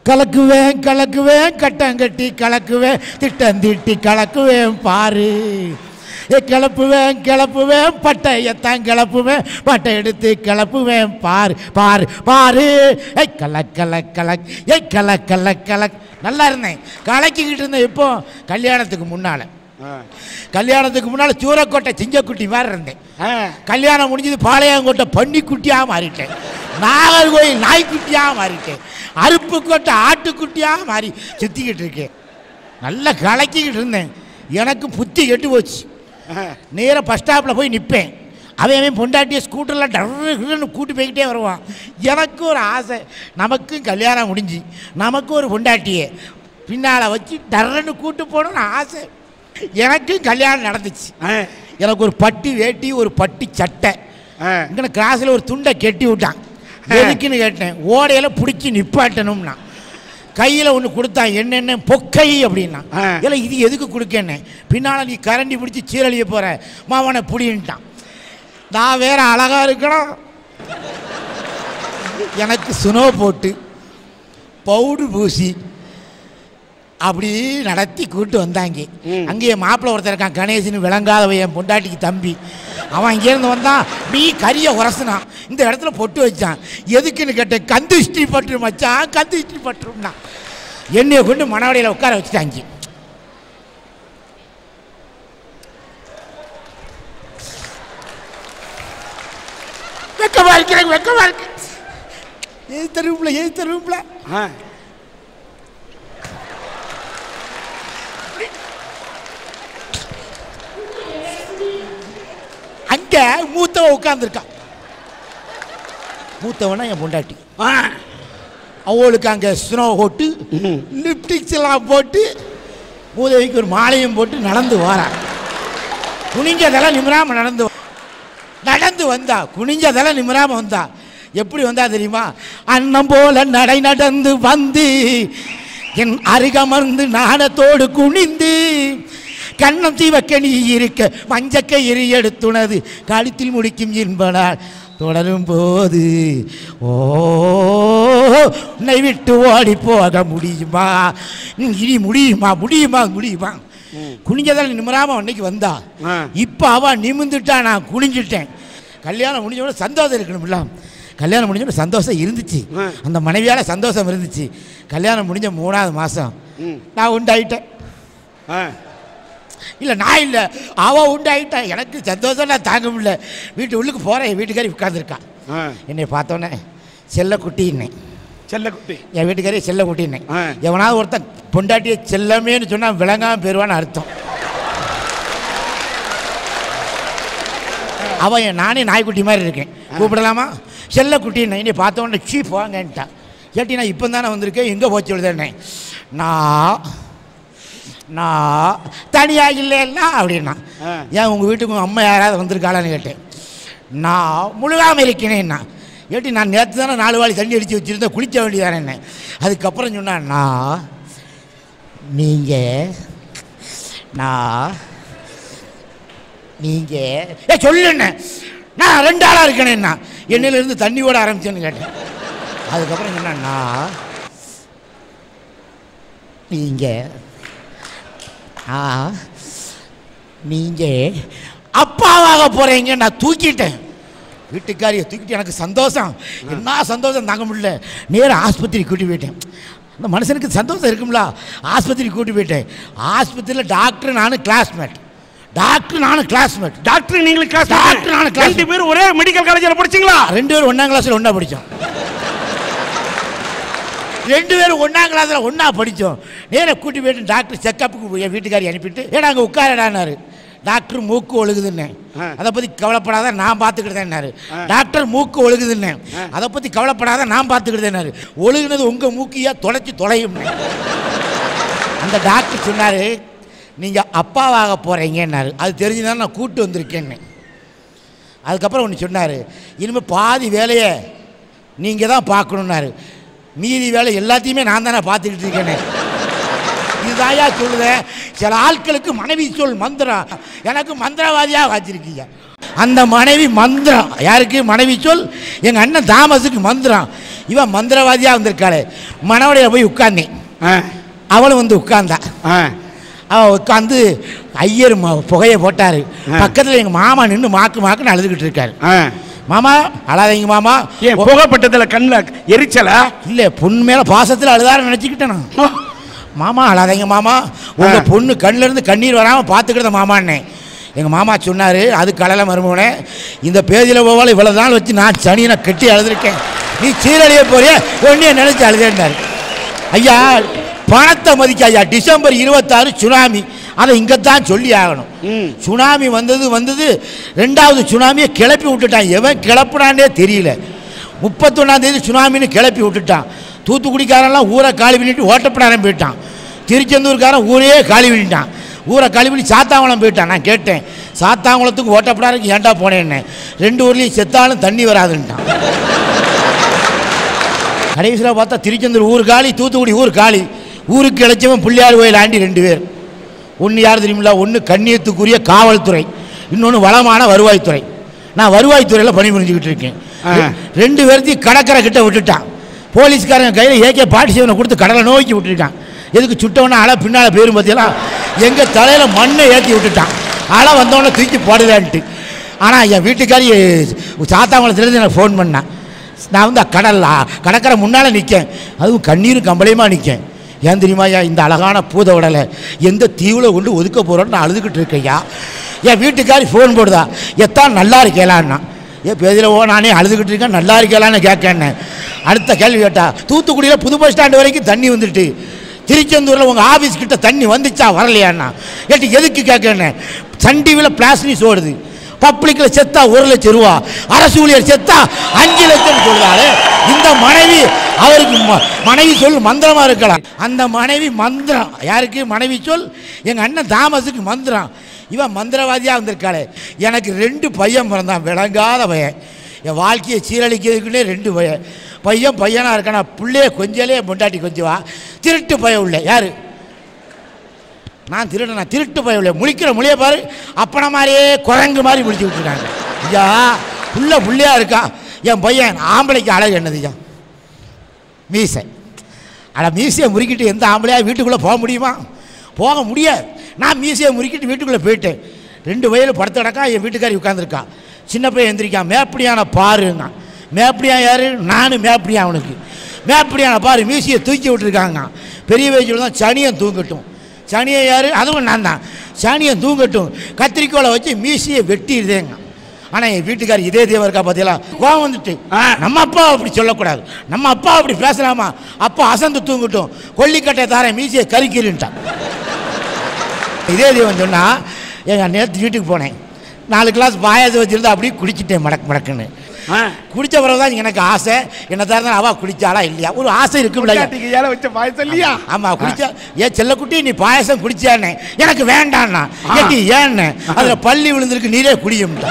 கலக்குவேன் கலக்குவேன் கட்டம் கட்டி கலக்குவேன் திட்டம் தீட்டி கலக்குவேன் பாரு ஏ கிளப்புவேன் கிளப்புவேன் பட்டையத்தான் கிளப்புவேன் பட்டை எடுத்து கிளப்புவேன் பாரு பாரு பாரு ஏய் கலக் கலக் கலக் ஏய் கலக் கலக் கலக் நல்லா இருந்தேன் கலக்கிக்கிட்டு இருந்தேன் இப்போ கல்யாணத்துக்கு முன்னால் ஆ. கல்யாணத்துக்கு முன்னால் சூரக்கோட்டை சிங்கக்குட்டி மாதிரி இருந்தேன் ஆ. கல்யாணம் முடிஞ்சது பாளையங்கோட்டை பன்னிக்குட்டியாக மாறிட்டேன் நாகர்கோயில் நாய்க்குட்டியாக மாறிட்டேன் அருப்புக்கோட்டை ஆட்டுக்குட்டியாக மாறி சுற்றிக்கிட்டு இருக்கேன் நல்லா கலக்கிக்கிட்டு இருந்தேன் எனக்கு புத்தி கெட்டு போச்சு ஆ. நேராக பஸ் ஸ்டாப்பில் போய் நிற்பேன் அவன் அவன் பொண்டாட்டியை ஸ்கூட்டரில் டர்ன்னு கூட்டி போய்கிட்டே வருவான் எனக்கு ஒரு ஆசை நமக்கும் கல்யாணம் முடிஞ்சு நமக்கு ஒரு பொண்டாட்டியை பின்னால் வச்சு டர்ன்னு கூட்டு போகணும்னு ஆசை எனக்கும் கல்யாணம் நடந்துச்சு ஆ. எனக்கு ஒரு பட்டி வேட்டி ஒரு பட்டி சட்டை ஆ. இங்கே கிராஸில் ஒரு துண்டை கெட்டி விட்டான் எதுக்குன்னு கேட்டேன் ஓடையில் பிடிச்சி நிப்பாட்டணும்னா கையில் ஒன்று கொடுத்தான் என்னென்ன பொக்கை அப்படின்னா ஆ. இல்லை இது எதுக்கு கொடுக்கேன்னு பின்னால் நீ கரண்டி பிடிச்சி சீரழிய போகிற மாவனை புடின்ட்டான் நான் வேற அழகா இருக்கணும் எனக்கு சுனோ போட்டு பவுடர் பூசி அப்படி நடத்தி கூட்டு வந்தாங்க ம். அங்கேயே மாப்பிள்ளை ஒருத்தர் இருக்கான் கணேசன் விளங்காதவ என் பொண்டாட்டிக்கு தம்பி அவன் இங்கேருந்து வந்தான் நீ கறியை உரசுனான் இந்த இடத்துல பொட்டு வச்சான் எதுக்குன்னு கேட்டேன் கந்து ஹிஸ்ட்ரி பட்டு மச்சான் கந்து ஹிஸ்ட்ரி பட்டுரும்னா என்னைய கொண்டு மணவடையில் உட்கார வச்சுட்டாங்க வெக்கமா இருக்கிறேன் வெக்கமா இருக்கு ஏய் தருவுல ஏய் தருவுல ஆ. அங்க மூத்தவன் உட்கார்ந்துருக்கான் மூத்தவனா என் பொண்டாட்டி ஆ. அவளுக்கு அங்கே ஸ்னோ போட்டு லிப்டிக்ஸ் எல்லாம் போட்டு மூதவிக்கு ஒரு மாலையும் போட்டு நடந்து வாரான் குனிஞ்சதெல்லாம் நிமிராம நடந்து வா- நடந்து வந்தா குனிஞ்சதெல்லாம் நிமிராம வந்தா எப்படி வந்தா தெரியுமா அன்னம் போல நடை நடந்து வந்து என் அருகமர்ந்து நாணத்தோடு குனிந்து கண்ணம் தீவக்கணி இருக்க மஞ்சக்கயிறு எடுத்துனது கழுத்தில் முடிக்கும் என்பனால் தொடரும் போது ஓ உன்னை விட்டு ஓடி போக முடியுமா ம், இனி முடியுமா முடியுமா முடியுமா குனிஞ்சதால் நிமிராம அன்னைக்கு வந்தா ஆ. இப்போ அவ நிமிந்துட்டா நான் குனிஞ்சிட்டேன் கல்யாணம் முடிஞ்சோட சந்தோஷம் இருக்கணும்ல கல்யாணம் முடிஞ்சோட சந்தோஷம் இருந்துச்சு ஆ. அந்த மனைவியால் சந்தோஷம் இருந்துச்சு கல்யாணம் முடிஞ்ச மூணாவது மாதம் ம். நான் உண்டாயிட்டேன் ஆ. இல்லை நான் இல்லை அவ உண்டாயிட்டா எனக்கு சந்தோஷம் நான் தாங்க முடியல வீட்டு உள்ளுக்கு போகிறேன் என் வீட்டுக்காரி உட்காந்துருக்கா ஆ. என்னை பார்த்தோன்னே செல்லக்குட்டின்னேன் செல்லக்குட்டி என் வீட்டுக்காரி செல்லக்குட்டின்னேன் ஆ. எவனாவது ஒருத்தன் பொண்டாட்டியை செல்லமேன்னு சொன்னால் விளங்காம பெறுவான்னு அர்த்தம் அவன் என் நானே நாய்க்குட்டி மாதிரி இருக்கேன் கூப்பிடலாமா செல்லக்குட்டின்னு என்னை பார்த்த உடனே சீ போங்கன்ட்டான் கேட்டி நான் இப்போ தானே வந்திருக்கேன் எங்கே போச்சு விழுதுன்னே நான் நான் தனியாக இல்லைன்னா அப்படின்னா ஆ. ஏன் உங்கள் வீட்டுக்கு உங்கள் அம்மா யாராவது வந்திருக்காளான்னு கேட்டேன் நான் முழுகாமல் இருக்கிறேன்னா ஏட்டி நான் நேற்று தானே நாலு வாளி தண்ணி அடித்து வச்சுருந்தேன் குளிக்க வேண்டியதானே என்ன அதுக்கப்புறம் சொன்னான் நான் நீங்கள் நான் நீங்கள் ஏ சொல்லுண்ணே நான் ரெண்டு ஆளாக இருக்கேனேண்ணா என்னிலிருந்து தண்ணி ஓட ஆரம்பிச்சேன்னு கேட்டேன் அதுக்கப்புறம் சொன்னான் நான் நீங்கள் ஆ நீங்கள் அப்பாவாக போகிறீங்க நான் தூக்கிட்டேன் வீட்டுக்காரியை தூக்கிட்டு எனக்கு சந்தோஷம் என்ன சந்தோஷம் தாங்க முடியல நேராக ஆஸ்பத்திரி கூட்டி போயிட்டேன் அந்த மனுஷனுக்கு சந்தோஷம் இருக்கும்ல ஆஸ்பத்திரி கூட்டி போயிட்டேன் ஆஸ்பத்திரியில் டாக்டர் நானும் கிளாஸ்மேட் டாக்டர் நானும் கிளாஸ்மேட் டாக்டர் நீங்களும் கிளாஸ் டாக்டர் நானும் class ரெண்டு பேரும் ஒரே மெடிக்கல் காலேஜில் படிச்சீங்களா ரெண்டு பேரும் ஒன்றாம் கிளாஸில் ஒன்றா படித்தோம் ரெண்டு பேரும் ஒன்றாம் கிளாஸில் ஒன்றா படித்தோம் நேராக கூட்டி போயிட்டு டாக்டர் செக்கப்புக்கு என் வீட்டுக்காரி அனுப்பிட்டு ஏடா அங்கே உட்காரடானாரு டாக்டர் மூக்கு ஒழுகுதுன்னேன் ஆ. அதை பற்றி கவலைப்படாத நான் பார்த்துக்கிட்டேன்னாரு ஆ. டாக்டர் மூக்கு ஒழுகுதுன்னேன் ஆ. அதை பற்றி கவலைப்படாத நான் பார்த்துக்கிட்டேன்னாரு ஒழுகுனது உங்கள் மூக்கியா தொலைச்சி தொலையும் அந்த டாக்டர் சொன்னார் நீங்கள் அப்பாவாக போகிறீங்கன்னாரு அது தெரிஞ்சுதான் நான் கூட்டு வந்திருக்கேன்னு அதுக்கப்புறம் ஒன்று சொன்னார் இனிமேல் பாதி வேலையை நீங்கள் தான் பார்க்கணுன்னாரு மீதி வேலை எல்லாத்தையுமே நான் தானே பார்த்துக்கிட்டு இருக்கேனே இதுதாயா சொல்லுதேன் சில ஆட்களுக்கு மனைவி சொல் மந்திரம் எனக்கு மந்திரவாதியாக வச்சிருக்கீங்க அந்த மனைவி மந்திரம் யாருக்கு மனைவி சொல் எங்கள் அண்ணன் தாமஸுக்கு மந்திரம் இவன் மந்திரவாதியாக வந்திருக்காளே மணவடையில் போய் உட்கார்ந்தேன் ஆ, அவளும் வந்து உட்கார்ந்தா ஆ. அவன் உட்காந்து ஐயர் ம- புகையை போட்டார் ஆ. பக்கத்தில் எங்கள் மாமா நின்று மாக்கு மாக்குன்னு அழுதுகிட்டு இருக்காரு ஆ. மாமா அழாதீங்க மாமா ஏன் புகைப்பட்டதுல கண்ணில் எரிச்சலா இல்லை பொண்ணு மேலே பாசத்தில் அழுதாரு நினச்சிக்கிட்டேன் நான் ஓ, மாமா அழாதீங்க மாமா உங்கள் ஆ. பொண்ணு கண்ணுல இருந்து கண்ணீர் வராமல் பார்த்துக்கிட்ட மாமான்னே எங்கள் மாமா சொன்னார் அது கடலை மருமகனே இந்த பேதியில் போவால் இவ்வளோ நாள் வச்சு நான் சனியனை கட்டி அழுதுருக்கேன் நீ சீரழிய போறிய ஒன்றைய நினச்சி அழுதேன்னாரு ஐயா பணத்தை மதிக்க ஐயா டிசம்பர் இருபத்தாறு சுனாமி அதை இங்கே தான் சொல்லி ஆகணும் ம். சுனாமி வந்தது வந்தது ரெண்டாவது சுனாமியை கிளப்பி விட்டுட்டான் எவன் கிளப்புனானே தெரியல முப்பத்தொன்னாம் தேதி சுனாமின்னு கிளப்பி விட்டுட்டான் தூத்துக்குடிக்காரன்லாம் ஊரை காலி பண்ணிட்டு ஓட்டப்படாரம் போயிட்டான் திருச்செந்தூர்காரன் ஊரே காலி பண்ணிட்டான் ஊரை காலி பண்ணி சாத்தாங்குளம் போயிட்டான் நான் கேட்டேன் சாத்தாங்குளத்துக்கு ஓட்டப்படாருக்கு ஏன்டா போனேன்னு ரெண்டு ஊர்லேயும் செத்தாலும் தண்ணி வராதுன்ட்டான் கடைசியில் பார்த்தா திருச்செந்தூர் ஊர் காலி தூத்துக்குடி ஊர் காலி ஊருக்கு இழைச்சவன் பிள்ளையார் கோயில் ஆண்டி ரெண்டு பேர் ஒன்று யார் தெரியுமில்ல ஒன்று கண்ணியத்துக்குரிய காவல்துறை இன்னொன்று வளமான வருவாய்த்துறை நான் வருவாய்த்துறையில் பணி புரிஞ்சுக்கிட்டு இருக்கேன் ஆ. ரெ- ரெண்டு பேர்த்தையும் கடற்கரை கிட்ட விட்டுட்டான் போலீஸ்காரங்க கையில் ஏகே பாட்டி சிவனை கொடுத்து கடலை நோக்கி விட்டுட்டான் எதுக்கு சுட்டவன அலை பின்னால் பேரும் பார்த்தியெல்லாம் எங்கள் தலையில் மண்ணை ஏற்றி விட்டுட்டான் அலை வந்தவொடனே தூக்கி போடுதான்ட்டு ஆனால் என் வீட்டுக்காரி சாத்தாங்குளத்துலேருந்து எனக்கு ஃபோன் பண்ணான் நான் வந்து கடல்ல கடற்கரை முன்னால் நிற்கேன் அதுவும் கண்ணீரும் கம்பளையுமா நிற்கேன் ஏன் தெரியுமாய்யா இந்த அழகான பூத உடலை எந்த தீவில் கொண்டு ஒதுக்க போகிறோன்னு நான் அழுதுகிட்டு இருக்கேன்யா என் வீட்டுக்காரி ஃபோன் போடுதா எத்தான் நல்லா இருக்கலான்னா ஏன் பேதியில் ஓ நானே அழுதுகிட்டு இருக்கேன் நல்லா இருக்கலான்னு கேட்கேன்னு அடுத்த கேள்வி கேட்டா தூத்துக்குடியில் புது பஸ் ஸ்டாண்டு வரைக்கும் தண்ணி வந்துட்டு திருச்செந்தூரில் உங்கள் ஆஃபீஸ் கிட்ட தண்ணி வந்துச்சா வரலையாண்ணா ஏட்டு எதுக்கு கேட்கன்னு சன் டிவியில் பிளாஸ்டிக் ஓடுது பப்ளிக்கில் செத்தா ஒரு லட்சம் ரூபா அரசு ஊழியர் செத்தா அஞ்சு லட்சம் சொல்றாரு இந்த மனைவி அவருக்கு ம- மனைவி சொல் மந்திரமா இருக்கலாம் அந்த மனைவி மந்திரம் யாருக்கு மனைவி சொல் எங்கள் அண்ணன் தாமஸுக்கு மந்திரம் இவன் மந்திரவாதியாக வந்திருக்காளே எனக்கு ரெண்டு பையன் பிறந்தான் விளங்காத பையன் என் வாழ்க்கையை சீரழிக்கிறதுக்குன்னே ரெண்டு பையன் பையன் பையனாக இருக்கானா பிள்ளைய கொஞ்சலே பொண்டாட்டி கொஞ்சவா திருட்டு பையன் உள்ள யாரு நான் திருடனா திருட்டு பயவில்லை முழிக்கிற முழிய பாரு அப்பன மாதிரியே குரங்கு மாதிரி முழிச்சு விட்டுருக்காங்க ஐயா புள்ள புள்ளையா இருக்கா என் பையன் ஆம்பளைக்கு அழகு என்னது ஐயா மீசை அட மீசையை முறுக்கிட்டு எந்த ஆம்பளையா வீட்டுக்குள்ளே போக முடியுமா போக முடியாது நான் மீசையை முறுக்கிட்டு வீட்டுக்குள்ளே போயிட்டேன் ரெண்டு வயலில் படுத்து கிடக்கா என் வீட்டுக்காரி உட்காந்துருக்கா சின்ன பையன் எந்திரிக்கான் மேப்படியான பாருங்க மேப்படியா யாரு நானும் மேப்படியா அவனுக்கு மேப்படியான பாரு மீசையை தூக்கி விட்டுருக்காங்க பெரிய வயசில் தான் சனியன் தூங்கட்டும் சனியை யார் அதுவும் நான் தான் சனியன் தூங்கட்டும் கத்திரிக்கோலை வச்சு மீசையை வெட்டிடுதேங்க ஆனால் என் வீட்டுக்காரி இதே தேவம் இருக்கா பார்த்தீங்களா கோவம் வந்துட்டு ஆ. நம்ம அப்பா அப்படி சொல்லக்கூடாது நம்ம அப்பா அப்படி பேசலாமா அப்பா அசந்து தூங்கட்டும் கொல்லிக்கட்டை தாரேன் மீசையை கறிக்கிறேன்ட்டான் இதே தெய்வம் சொன்னா எங்கள் நேற்று வீட்டுக்கு போனேன் நாலு கிளாஸ் பாயாசம் வச்சுருந்து அப்படியே குடிச்சிட்டேன் மடக்கு மடக்குன்னு ஆ. குடிச்ச பிறகு தான் எனக்கு ஆசை என்ன தான் அவ குடிச்சாளா இல்லையா ஒரு ஆசை இருக்கும்ல பொண்டாட்டிக்கு ஏல வச்ச பாயசம் இல்லையா ஆமா குடிச்சா ஏன் செல்லக்குட்டி நீ பாயாசம் குடிச்சானே எனக்கு வேண்டான்னா ஆ. ஏட்டி ஏன்னு அதுல பள்ளி விழுந்திருக்கு நீரே குடியும்ட்டா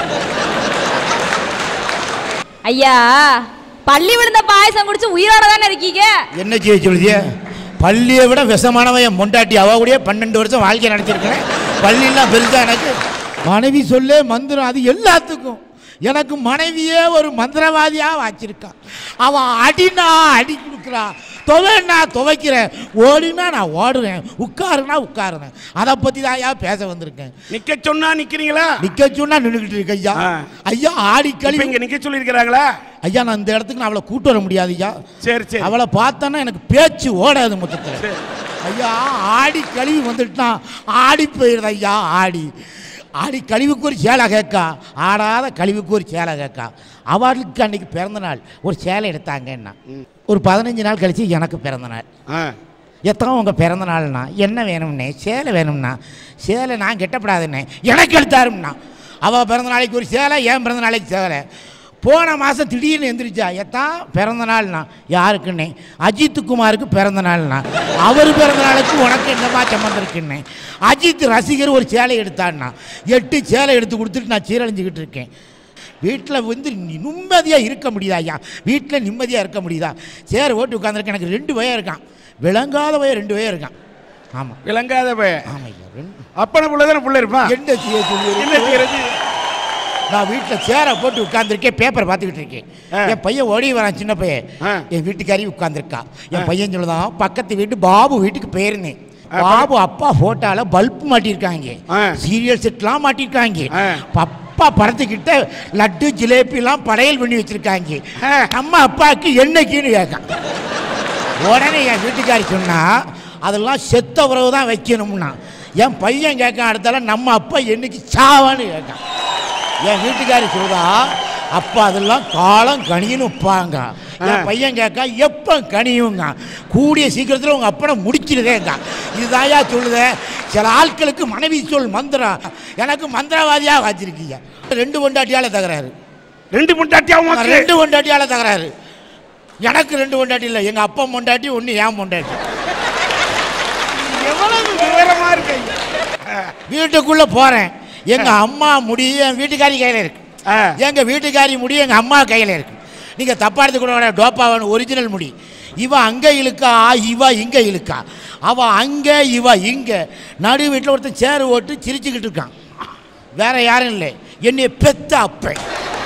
ஐயா பள்ளி விழுந்த பாயசம் குடிச்சு உயிரோட தானே இருக்கீங்க என்ன செய்ய சொல்லுதிய பள்ளியை விட விஷமானவன் என் பொண்டாட்டி அவ கூடயே பன்னெண்டு வருஷம் வாழ்க்கை நடத்திருக்கிறேன் பள்ளியெல்லாம் பெருசா எனக்கு மனைவி சொல்லே மந்திரம் அது எல்லாத்துக்கும் எனக்கு மனைவியே ஒரு மந்திரவாதியா வச்சிருக்கா அவன் அடினா அடி கொடுக்குறா துவைன்னா துவைக்கிறேன் ஓடினா நான் ஓடுறேன் உட்காருனா உட்காருறேன் அதை பற்றி தான் ஐயா பேச வந்திருக்கேன் நிக்க சொன்னா நிக்கிறீங்களா நிக்க சொன்னா நின்றுக்கிட்டு இருக்க ஐயா ஆ. ஐயா ஆடி இப்ப கழிவு இங்க நிக்க சொல்லி இருக்கிறாங்களா ஐயா நான் இந்த இடத்துக்கு நான் அவளை கூட்டு வர முடியாது ஐயா சரி சரி அவளை பார்த்தோன்னா எனக்கு பேச்சு ஓடாது மொத்தத்தில் சரி. ஐயா ஆடி கழிவு வந்துட்டுனா ஆடி போயிடுது ஐயா ஆடி ஆடி கழிவுக்கு ஒரு சேலை கேட்கா ஆடாத கழிவுக்கு ஒரு சேலை கேட்கா அவளுக்கு அன்னைக்கு பிறந்த நாள் ஒரு சேலை எடுத்தாங்கன்னா ஒரு பதினஞ்சு நாள் கழிச்சு எனக்கு பிறந்த நாள் ஆ. எத்தனை உங்கள் பிறந்த நாள்னா என்ன வேணும்னே சேலை வேணும்னா சேலை நான் கெட்டப்படாதுன்னே எனக்கு எடுத்தாரும்னா அவள் பிறந்த நாளைக்கு ஒரு சேலை என் பிறந்த நாளைக்கு சேலை போன மாதம் திடீர்னு எந்திரிச்சா எத்தான் பிறந்த நாள்னா யாருக்குன்னே அஜித் குமாருக்கு பிறந்த நாள்னா அவர் பிறந்த நாளுக்கு உனக்கு என்னமா சம்மந்தம் இருக்குன்னே அஜித் ரசிகர் ஒரு சேலை எடுத்தான்னா எட்டு சேலை எடுத்து கொடுத்துட்டு நான் சீரழிஞ்சுக்கிட்டு இருக்கேன் வீட்டில் வந்து நி- நிம்மதியாக இருக்க முடியுதா ஐயா வீட்டில் நிம்மதியாக இருக்க முடியுதா சேர் ஓட்டு உட்காந்துருக்கேன் எனக்கு ரெண்டு பையன் இருக்கான் விளங்காத பையன் ரெண்டு பையன் இருக்கான் ஆமாம் விளங்காத பையன் ஆமாம் ஐயா ரெண்டு அப்பன புள்ள தானே புள்ள இருப்பான் என்ன செய்ய சொல்லுவீங்க? என்ன செய்யறது நான் வீட்டில் சேரை போட்டு உட்காந்துருக்கேன் பேப்பர் பார்த்துக்கிட்டு இருக்கேன் ஆ. என் பையன் ஓடி வரான் சின்ன பையன் ஆ. என் வீட்டுக்காரி உட்காந்துருக்கா என் ஆ. பையன் சொல்லுதான் பக்கத்து வீட்டு பாபு வீட்டுக்கு போயிருந்தேன் பாபு அப்பா போட்டோல பல்ப் மாட்டியிருக்காங்க ஆ. சீரியல் செட்லாம் மாட்டியிருக்காங்க ஆ. அப்பா படத்துக்கிட்ட லட்டு ஜிலேபிலாம் படையல் பண்ணி வச்சிருக்காங்க ஆ. நம்ம அப்பாவுக்கு என்னைக்குன்னு கேட்கான் உடனே என் வீட்டுக்காரி சொன்னா அதெல்லாம் செத்த உறவு தான் வைக்கணும்னா என் பையன் கேட்கான் அடுத்தால நம்ம அப்பா என்னைக்கு சாவான்னு கேட்கான் என் வீட்டுக்காரி சொல்றா அப்பா அதெல்லாம் காலம் கனின்னு வைப்பாங்க என் ஆ. பையன் கேட்கா எப்போ கனியுங்க கூடிய சீக்கிரத்தில் உங்கள் அப்பனை முடிச்சிருதேங்க இதுதாயா சொல்லுதே சில ஆட்களுக்கு மனைவி சொல் மந்திரம் எனக்கு மந்திரவாதியாக வச்சிருக்கீங்க ரெண்டு பொண்டாட்டியால தகராறு ரெண்டு முட்டாட்டியா உமாக்கு ரெண்டு பொண்டாட்டியால தகராறு எனக்கு ரெண்டு பொண்டாட்டி இல்லை எங்கள் அப்பா பொண்டாட்டி ஒன்று ஏன் பொண்டாட்டி எவ்வளவு விவரமா இருக்கீங்க வீட்டுக்குள்ளே போகிறேன் எங்கள் அம்மா முடி என் வீட்டுக்காரி கையில் இருக்கு ஆ. எங்க வீட்டுக்காரி முடி எங்க அம்மா கையில் இருக்கு நீங்க தப்பா எடுத்துக்கூட டோப்பாவன் ஒரிஜினல் முடி இவ அங்க இழுக்கா இவ இங்க இழுக்கா அவ அங்க இவ இங்க நடு வீட்டில் ஒருத்தன் சேர் ஓட்டு சிரிச்சுக்கிட்டு இருக்கான் வேற யாரும் இல்லை என்னைய பெத்த அப்பன்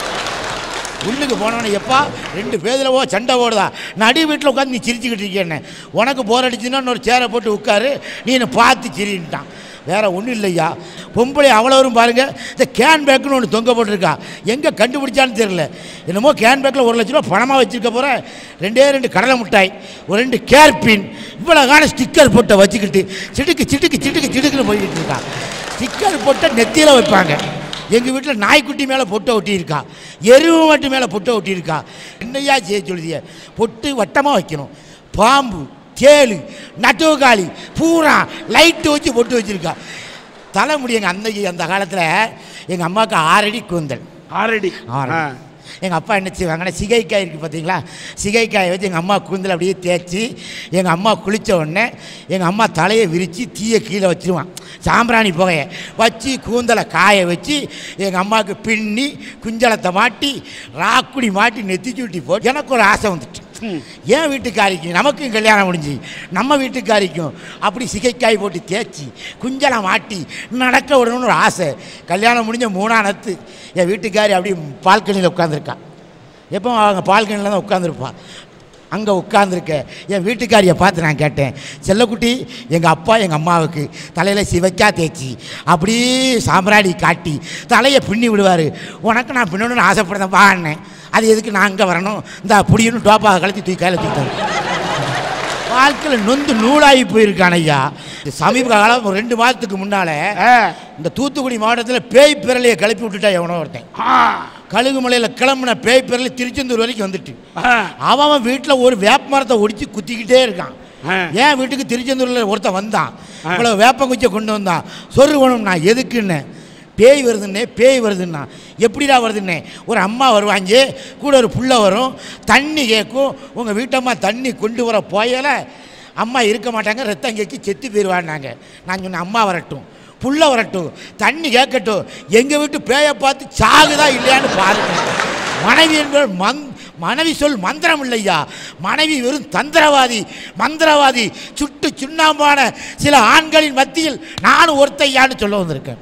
உள்ளுக்கு போனவனே எப்பா ரெண்டு பேதில் ஓ சண்டை ஓடுதா நடு வீட்டில் உட்காந்து நீ சிரிச்சுக்கிட்டு இருக்கேன்னு உனக்கு போர் அடிச்சுன்னா இன்னொரு சேரை போட்டு உட்காரு நீ என்னை பார்த்து சிரின்ட்டான் வேற ஒன்றும் இல்லையா பொம்பளை அவ்வளோரும் பாருங்க இந்த கேன் பேக்குன்னு ஒன்று தொங்க போட்டிருக்கா எங்கே கண்டுபிடிச்சான்னு தெரியல என்னமோ கேன் பேக்கில் ஒரு லட்ச ரூபா பணமாக வச்சுருக்க போகிற ரெண்டே ரெண்டு கடலை மிட்டாய் ஒரு ரெண்டு கேர்பின் இவ்வளோ காண ஸ்டிக்கர் போட்ட வச்சுக்கிட்டு சிடுக்கு சிடுக்கு சிடுக்கு சிடுக்குன்னு போய்கிட்டு இருக்கா ஸ்டிக்கர் போட்ட நெத்தியில் வைப்பாங்க எங்கள் வீட்டில் நாய்க்குட்டி மேலே பொட்டை ஒட்டியிருக்கா எருவு மட்டும் மேலே பொட்டை ஒட்டியிருக்கா என்னையா செய்ய சொல்லுதிய பொட்டு வட்டமாக வைக்கணும் பாம்பு தேளு நட்டுவக்காளி பூரா லைட்டு வச்சு பொட்டு வச்சுருக்கா தலைமுடி எங்கள் அன்னைக்கு அந்த காலத்தில் எங்கள் அம்மாவுக்கு ஆறடி கூந்தல் ஆல்ரெடி ஆறு எங்கள் அப்பா என்ன செய்வாங்கன்னா சிகைக்காய் இருக்குது பார்த்தீங்களா சிகைக்காயை வச்சு எங்கள் அம்மா கூந்தல் அப்படியே தேய்ச்சி எங்கள் அம்மா குளித்த உடனே எங்கள் அம்மா தலையை விரித்து தீயை கீழே வச்சிருவான் சாம்பிராணி புகையை வச்சு கூந்தலை காய வச்சு எங்கள் அம்மாவுக்கு பின்னி குஞ்சலத்தை மாட்டி ராக்குடி மாட்டி நெத்தி சூட்டி போட்டு எனக்கு ஒரு ஆசை வந்துட்டு என் வீட்டுக்காரிக்கும் நமக்கும் கல்யாணம் முடிஞ்சு நம்ம வீட்டுக்காரிக்கும் அப்படி சிகைக்காய் போட்டு தேய்ச்சி குஞ்சலம் மாட்டி நடக்க விடணும்னு ஒரு ஆசை கல்யாணம் முடிஞ்ச மூணாம் நத்து என் வீட்டுக்காரி அப்படி பால்கனியில் உட்காந்துருக்கா எப்போ அவங்க பால்கனியில் தான் உட்காந்துருப்பா அங்கே உட்காந்துருக்க என் வீட்டுக்காரியை பார்த்து நான் கேட்டேன் செல்லக்குட்டி எங்கள் அப்பா எங்கள் அம்மாவுக்கு தலையில் சிவைக்கா தேய்ச்சி அப்படியே சாம்பிராணி காட்டி தலையை பின்னி விடுவார் உனக்கு நான் பின்னணும்னு ஆசைப்படுறேன் வான்னேன் அது எதுக்கு நான் அங்கே வரணும் இந்த புடின்னு டோப்பாக கலத்தி தூக்கி கையில் தூக்கிட்டாரு வாழ்க்கையில் நொந்து நூலாகி போயிருக்கான் ஐயா இந்த சமீப காலம் ஒரு ரெண்டு மாதத்துக்கு முன்னால் இந்த தூத்துக்குடி மாவட்டத்தில் பேய் பிறலையை கிளப்பி விட்டுட்டா எவனோ ஒருத்தன் கழுகுமலையில் கிளம்புன பேய் பிறலை திருச்செந்தூர் வரைக்கும் வந்துட்டு அவன் அவன் வீட்டில் ஒரு வேப்ப மரத்தை ஒடிச்சு குத்திக்கிட்டே இருக்கான் ஆ. ஏன் வீட்டுக்கு திருச்செந்தூரில் ஒருத்தன் வந்தான் இவ்வளோ வேப்பங்குச்சியை கொண்டு வந்தான் சொருகணும் நான் எதுக்குன்னு பேய் வருதுன்னே பேய் வருதுன்னா எப்படிடா வருதுன்னே ஒரு அம்மா வருவாங்க கூட ஒரு புள்ள வரும் தண்ணி கேட்கும் உங்கள் வீட்டம்மா தண்ணி கொண்டு வர போயல அம்மா இருக்க மாட்டாங்க ரத்தம் கேட்கி செத்து போயிடுவான்னாங்க நான் சொன்னேன் அம்மா வரட்டும் புள்ள வரட்டும் தண்ணி கேட்கட்டும் எங்கள் வீட்டு பேயை பார்த்து சாகுதா இல்லையான்னு பாருங்க மனைவி என்பவர் மந் மனைவி சொல் மந்திரம் இல்லையா மனைவி வெறும் தந்திரவாதி மந்திரவாதி சுட்டு சுண்ணாம்பான சில ஆண்களின் மத்தியில் நானும் ஒருத்தையான்னு சொல்ல வந்திருக்கேன்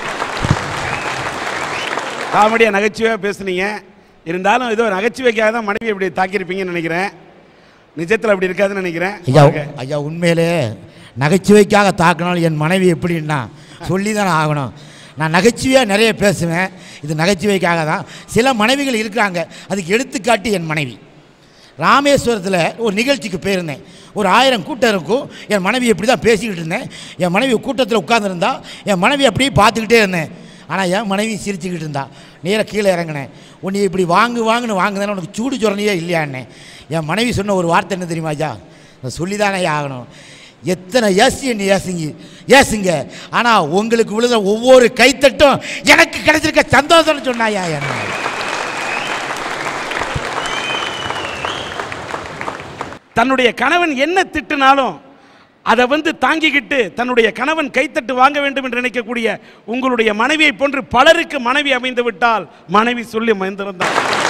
காமெடியாக நகைச்சுவையாக பேசுனீங்க இருந்தாலும் ஏதோ நகைச்சுவைக்காக தான் மனைவி இப்படி தாக்கியிருப்பீங்கன்னு நினைக்கிறேன் நிஜத்தில் அப்படி இருக்காதுன்னு நினைக்கிறேன் ஐயா வாழ்க. ஐயா உண்மையிலே நகைச்சுவைக்காக தாக்கினாலும் என் மனைவி எப்படின்னா சொல்லி தானே ஆகணும் நான் நகைச்சுவையாக நிறைய பேசுவேன் இது நகைச்சுவைக்காக தான் சில மனைவிகள் இருக்கிறாங்க அதுக்கு எடுத்துக்காட்டு என் மனைவி ராமேஸ்வரத்தில் ஒரு நிகழ்ச்சிக்கு போயிருந்தேன் ஒரு ஆயிரம் கூட்டம் இருக்கும் என் மனைவி இப்படி தான் பேசிக்கிட்டு இருந்தேன் என் மனைவி கூட்டத்தில் உட்காந்துருந்தா என் மனைவி அப்படியே பார்த்துக்கிட்டே இருந்தேன் ஆனால் என் மனைவி சிரிச்சுக்கிட்டு இருந்தா நேராக கீழே இறங்கினேன் உன்னை இப்படி வாங்கு வாங்குன்னு வாங்குதானே உனக்கு சூடு சொரணையே இல்லையான்னே என் மனைவி சொன்ன ஒரு வார்த்தை என்ன தெரியுமா ஐயா நான் சொல்லிதானே ஆகணும் எத்தனை ஏசி என்ன ஏசுங்க ஏசுங்க ஆனால் உங்களுக்கு விழுத ஒவ்வொரு கைத்தட்டும் எனக்கு கிடைச்சிருக்க சந்தோஷம்னு சொன்னாயா என்ன தன்னுடைய கணவன் என்ன திட்டுனாலும் அதை வந்து தாங்கிக்கிட்டு தன்னுடைய கணவன் கைத்தட்டு வாங்க வேண்டும் என்று நினைக்கக்கூடிய உங்களுடைய மனைவியை போன்று பலருக்கு மனைவி அமைந்து விட்டால் மனைவி சொல்லி மந்திரம்தான்